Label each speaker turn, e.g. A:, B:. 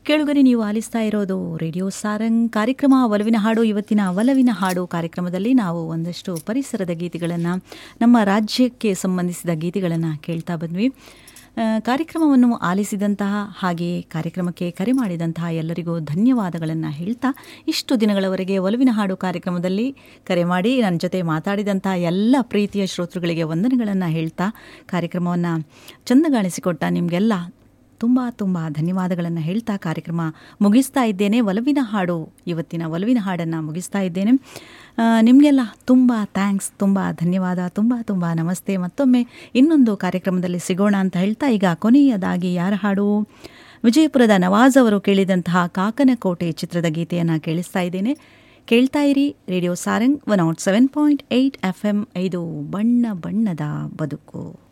A: ಕೇಳುಗರೆ ನೀವು ಆಲಿಸ್ತಾ ಇರೋದು ರೇಡಿಯೋ ಸಾರಂಗ್ ಕಾರ್ಯಕ್ರಮ ಒಲವಿನ ಹಾಡು ಇವತ್ತಿನ ಒಲವಿನ ಹಾಡು ಕಾರ್ಯಕ್ರಮದಲ್ಲಿ ನಾವು ಒಂದಷ್ಟು ಪರಿಸರದ ಗೀತೆಗಳನ್ನು ನಮ್ಮ ರಾಜ್ಯಕ್ಕೆ ಸಂಬಂಧಿಸಿದ ಗೀತೆಗಳನ್ನು ಕೇಳ್ತಾ ಬಂದ್ವಿ ಆ, ಕಾರ್ಯಕ್ರಮವನ್ನು ಆಲಿಸಿದಂತಹ ಹಾಗೆಯೇ ಕಾರ್ಯಕ್ರಮಕ್ಕೆ ಕರೆ ಮಾಡಿದಂತಹ ಎಲ್ಲರಿಗೂ ಧನ್ಯವಾದಗಳನ್ನು ಹೇಳ್ತಾ ಇಷ್ಟು ದಿನಗಳವರೆಗೆ ಒಲವಿನ ಹಾಡು ಕಾರ್ಯಕ್ರಮದಲ್ಲಿ ಕರೆ ಮಾಡಿ ನನ್ನ ಜೊತೆ ಮಾತಾಡಿದಂತಹ ಎಲ್ಲ ಪ್ರೀತಿಯ ಶ್ರೋತೃಗಳಿಗೆ ವಂದನೆಗಳನ್ನು ಹೇಳ್ತಾ ಕಾರ್ಯಕ್ರಮವನ್ನು ಚಂದಗಾಣಿಸಿಕೊಟ್ಟ ನಿಮಗೆಲ್ಲ ತುಂಬ ತುಂಬ ಧನ್ಯವಾದಗಳನ್ನು ಹೇಳ್ತಾ ಕಾರ್ಯಕ್ರಮ ಮುಗಿಸ್ತಾ ಇದ್ದೇನೆ ಒಲವಿನ ಹಾಡು ಇವತ್ತಿನ ಒಲವಿನ ಹಾಡನ್ನು ಮುಗಿಸ್ತಾ ಇದ್ದೇನೆ ಆ, ನಿಮಗೆಲ್ಲ ತುಂಬ ಥ್ಯಾಂಕ್ಸ್ ತುಂಬ ಧನ್ಯವಾದ ತುಂಬ ತುಂಬ ನಮಸ್ತೆ ಮತ್ತೊಮ್ಮೆ ಇನ್ನೊಂದು ಕಾರ್ಯಕ್ರಮದಲ್ಲಿ ಸಿಗೋಣ ಅಂತ ಹೇಳ್ತಾ ಈಗ ಕೊನೆಯದಾಗಿ ಯಾರ ಹಾಡು ವಿಜಯಪುರದ ನವಾಜ್ ಅವರು ಕೇಳಿದಂತಹ ಕಾಕನಕೋಟೆ ಚಿತ್ರದ ಗೀತೆಯನ್ನು ಕೇಳಿಸ್ತಾ ಇದ್ದೇನೆ ಕೇಳ್ತಾ ಇರಿ radio Sarang one out seven point eight F M ಐದು ಬಣ್ಣ ಬಣ್ಣದ ಬದುಕು